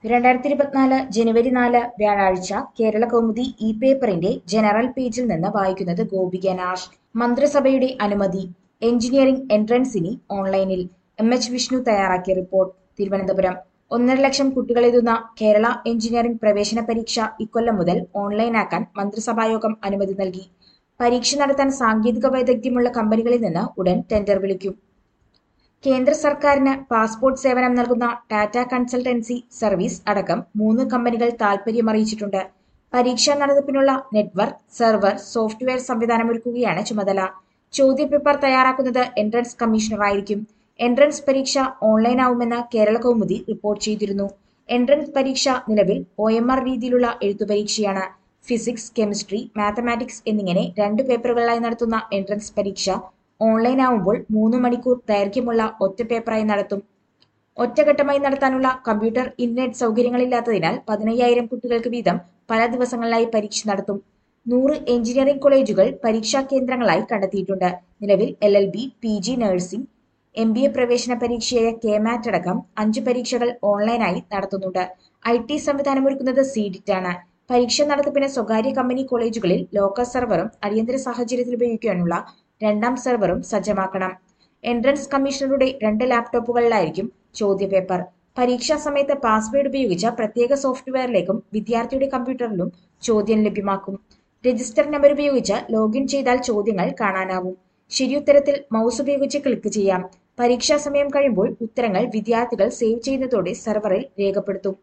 രണ്ടായിരത്തി ഇരുപത്തിനാല് ജനുവരി നാല് വ്യാഴാഴ്ച കേരള കൗമുദി ഇ പേപ്പറിന്റെ ജനറൽ പേജിൽ നിന്ന് വായിക്കുന്നത് ഗോപിക നാഷ് മന്ത്രിസഭയുടെ അനുമതി എഞ്ചിനീയറിംഗ് എൻട്രൻസിനി ഓൺലൈനിൽ എം എച്ച് വിഷ്ണു തയ്യാറാക്കിയ റിപ്പോർട്ട് തിരുവനന്തപുരം ഒന്നര ലക്ഷം കുട്ടികളെഴുതുന്ന കേരള എഞ്ചിനീയറിംഗ് പ്രവേശന പരീക്ഷ ഇക്കൊല്ലം മുതൽ ഓൺലൈനാക്കാൻ മന്ത്രിസഭായോഗം അനുമതി നൽകി പരീക്ഷ നടത്താൻ സാങ്കേതിക വൈദഗ്ധ്യമുള്ള കമ്പനികളിൽ നിന്ന് ഉടൻ ടെൻഡർ വിളിക്കും കേന്ദ്ര സർക്കാരിന് പാസ്പോർട്ട് സേവനം നൽകുന്ന ടാറ്റ കൺസൾട്ടൻസി സർവീസ് അടക്കം മൂന്ന് കമ്പനികൾ താൽപര്യമറിയിച്ചിട്ടുണ്ട് പരീക്ഷാ നടത്തിപ്പിനുള്ള നെറ്റ്വർക്ക് സെർവർ സോഫ്റ്റ്വെയർ സംവിധാനമൊരുക്കുകയാണ് ചുമതല ചോദ്യപേപ്പർ തയ്യാറാക്കുന്നത് എൻട്രൻസ് കമ്മീഷണറായിരിക്കും എൻട്രൻസ് പരീക്ഷ ഓൺലൈനാവുമെന്ന് കേരള കൗമുദി റിപ്പോർട്ട് ചെയ്തിരുന്നു എൻട്രൻസ് പരീക്ഷ നിലവിൽ ഒ എം ആർ രീതിയിലുള്ള എഴുത്തുപരീക്ഷയാണ് ഫിസിക്സ് കെമിസ്ട്രി മാത്തമാറ്റിക്സ് എന്നിങ്ങനെ രണ്ട് പേപ്പറുകളായി നടത്തുന്ന എൻട്രൻസ് പരീക്ഷ ഓൺലൈനാവുമ്പോൾ മൂന്ന് മണിക്കൂർ ദൈർഘ്യമുള്ള ഒറ്റ പേപ്പറായി നടത്തും ഒറ്റഘട്ടമായി നടത്താനുള്ള കമ്പ്യൂട്ടർ ഇന്റർനെറ്റ് സൗകര്യങ്ങളില്ലാത്തതിനാൽ പതിനയ്യായിരം കുട്ടികൾക്ക് വീതം പല ദിവസങ്ങളിലായി പരീക്ഷ നടത്തും നൂറ് എഞ്ചിനീയറിംഗ് കോളേജുകൾ പരീക്ഷാ കേന്ദ്രങ്ങളായി കണ്ടെത്തിയിട്ടുണ്ട് നിലവിൽ L L B P G nursing M B A പ്രവേശന പരീക്ഷയായ കെ മാറ്റ് അടക്കം അഞ്ച് പരീക്ഷകൾ ഓൺലൈനായി നടത്തുന്നുണ്ട് ഐ ടി സംവിധാനമൊരുക്കുന്നത് സീഡിറ്റ് ആണ് പരീക്ഷ നടത്തിപ്പിന് സ്വകാര്യ കമ്പനി കോളേജുകളിൽ ലോക്കൽ സെർവറും അടിയന്തര സാഹചര്യത്തിൽ ഉപയോഗിക്കാനുള്ള രണ്ടാം സെർവറും സജ്ജമാക്കണം എൻട്രൻസ് കമ്മീഷണറുടെ രണ്ട് ലാപ്ടോപ്പുകളിലായിരിക്കും ചോദ്യപേപ്പർ പരീക്ഷാ സമയത്ത് പാസ്വേഡ് ഉപയോഗിച്ച പ്രത്യേക സോഫ്റ്റ്വെയറിലേക്കും വിദ്യാർത്ഥിയുടെ കമ്പ്യൂട്ടറിലും ചോദ്യം ലഭ്യമാക്കും രജിസ്റ്റർ നമ്പർ ഉപയോഗിച്ച് ലോഗിൻ ചെയ്താൽ ചോദ്യങ്ങൾ കാണാനാവും ശരിയുത്തരത്തിൽ മൗസ് ഉപയോഗിച്ച് ക്ലിക്ക് ചെയ്യാം പരീക്ഷാ സമയം കഴിയുമ്പോൾ ഉത്തരങ്ങൾ വിദ്യാർത്ഥികൾ സേവ് ചെയ്യുന്നതോടെ സെർവറിൽ രേഖപ്പെടുത്തും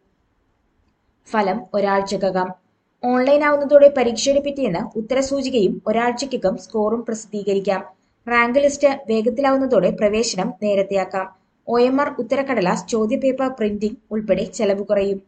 ഫലം ഒരാഴ്ചക്കകം ഓൺലൈൻ ആവുന്നതോടെ പരീക്ഷയുടെ പിറ്റേന്ന് ഉത്തരസൂചികയും ഒരാഴ്ചക്കകം സ്കോറും പ്രസിദ്ധീകരിക്കാം റാങ്ക് ലിസ്റ്റ് വേഗത്തിലാവുന്നതോടെ പ്രവേശനം നേരത്തെയാക്കാം ഒ എം ആർ ഉത്തരക്കടലാസ് ചോദ്യപേപ്പർ പ്രിന്റിംഗ് ഉൾപ്പെടെ ചെലവ് കുറയും